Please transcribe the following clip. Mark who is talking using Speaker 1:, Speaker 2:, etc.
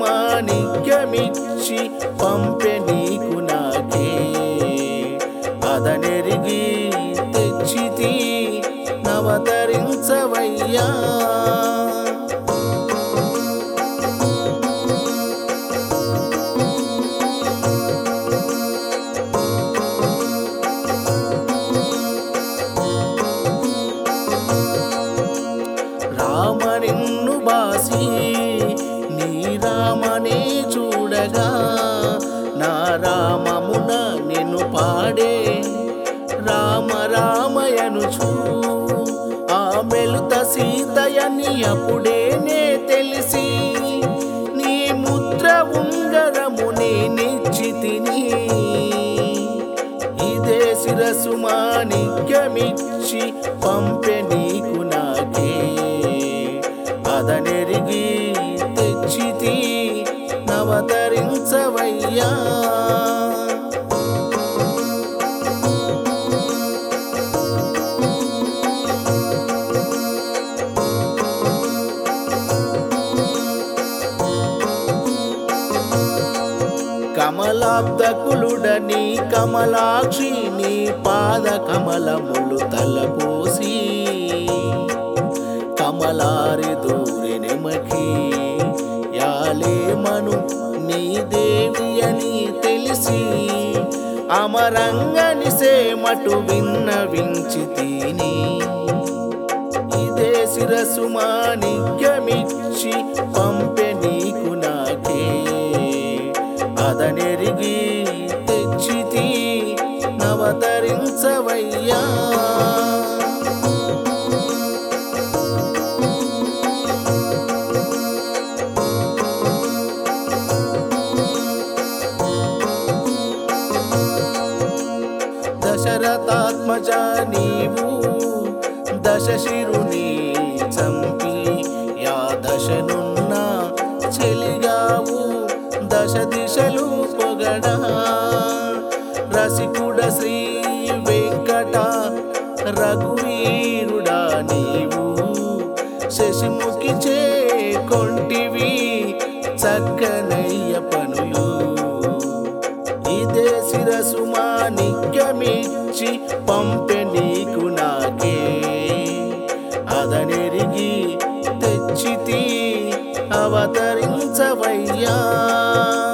Speaker 1: మాణిక్యమిచ్చి పంపె నీకు నాకే అదనెరిగి తెచ్చితి నవతరించవయ్యా రామ నిన్ను బాసి నీ రామనే చూడగా నా రామమున నిన్ను పాడే రామ రామయనుచు ఆ మెలుత సీతయని అప్పుడే నే తెలిసి నీ ముద్ర ఉంగరము నేనిచ్చి తిని ఇదే శిరసు మాణిక్యమిచ్చి పంపె నీకు నాకే అదనెరిగి తెచ్చితి నవతరించవయ్యా కమలాబ్దకులుడని కమలాక్షి నీ పాద కమలములు తలపోసి కమలారి దూరి నెమకి యాలేమను నీ దేవి అని తెలిసి అమరంగని సేమటు విన్నవించి తిని ఇదే శిరసు మాణిక్యమిచ్చి పంపె నీకు నాకే అదనెరిగి తెచ్చితి నవతరించవయ్యా దశరథాత్మజ నీవు దశశిరుని చంపి యా దశనున్న చెలిగావు దశ దిశలు పొగడా రసికుడ శ్రీ వెంకట రఘువీరుడా నీవు శశిముఖి చే కొంటివి చక్కనయ్య పనులు ఇదే శిరసు మాణిక్యమిచ్చి పంపె నీకు నాకే అదనెరిగి తెచ్చితి అవతరించవయ్యా